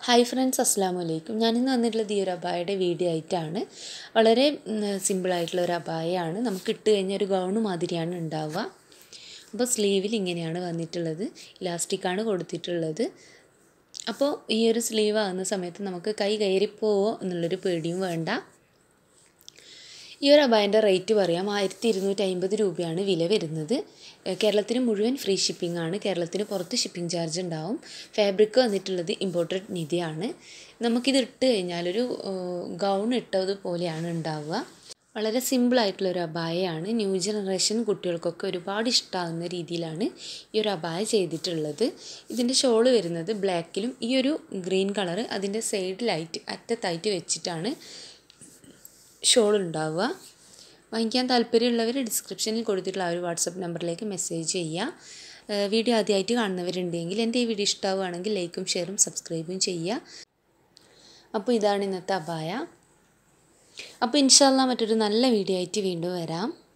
hi friends അസ്സാം വലൈക്കും ഞാനിന്ന് വന്നിട്ടുള്ളത് ഈ ഒരു അബായയുടെ വീഡിയോ ആയിട്ടാണ് വളരെ സിമ്പിളായിട്ടുള്ള ഒരു അബായയാണ് നമുക്ക് ഇട്ട് കഴിഞ്ഞാൽ ഒരു ഗൗണ് മാതിരിയാണ് ഉണ്ടാവുക അപ്പോൾ സ്ലീവിൽ ഇങ്ങനെയാണ് വന്നിട്ടുള്ളത് ഇലാസ്റ്റിക്കാണ് കൊടുത്തിട്ടുള്ളത് അപ്പോൾ ഈ ഒരു സ്ലീവ് ആകുന്ന സമയത്ത് നമുക്ക് കൈ കയറിപ്പോവോ എന്നുള്ളൊരു പേടിയും വേണ്ട ഈ ഒരു അബായൻ്റെ റേറ്റ് പറയാം ആയിരത്തി ഇരുന്നൂറ്റി അമ്പത് രൂപയാണ് വില വരുന്നത് കേരളത്തിന് മുഴുവൻ ഫ്രീ ഷിപ്പിംഗ് ആണ് കേരളത്തിന് പുറത്ത് ഷിപ്പിംഗ് ചാർജ് ഉണ്ടാവും ഫാബ്രിക് വന്നിട്ടുള്ളത് ഇമ്പോർട്ടഡ് നിധിയാണ് നമുക്കിത് ഇട്ട് കഴിഞ്ഞാലൊരു ഗൗൺ ഇട്ടതുപോലെയാണ് ഉണ്ടാവുക വളരെ സിമ്പിളായിട്ടുള്ളൊരു അബായയാണ് ന്യൂ ജനറേഷൻ കുട്ടികൾക്കൊക്കെ ഒരുപാട് ഇഷ്ടമാകുന്ന രീതിയിലാണ് ഈ ഒരു അബായ ചെയ്തിട്ടുള്ളത് ഇതിൻ്റെ ഷോള് വരുന്നത് ബ്ലാക്കിലും ഈ ഒരു ഗ്രീൻ കളർ അതിൻ്റെ സൈഡിലായിട്ട് അറ്റത്തായിട്ട് വെച്ചിട്ടാണ് ഷോൾ ഉണ്ടാവുക വാങ്ങിക്കാൻ താല്പര്യമുള്ളവർ ഡിസ്ക്രിപ്ഷനിൽ കൊടുത്തിട്ടുള്ള ആ ഒരു വാട്സപ്പ് നമ്പറിലേക്ക് മെസ്സേജ് ചെയ്യുക വീഡിയോ ആദ്യമായിട്ട് കാണുന്നവരുണ്ടെങ്കിൽ എൻ്റെ ഈ വീഡിയോ ഇഷ്ടമാവുകയാണെങ്കിൽ ലൈക്കും ഷെയറും സബ്സ്ക്രൈബും ചെയ്യുക അപ്പോൾ ഇതാണ് ഇന്നത്തെ അബായ അപ്പോൾ ഇൻഷാല്ല മറ്റൊരു നല്ല വീഡിയോ ആയിട്ട് വീണ്ടും വരാം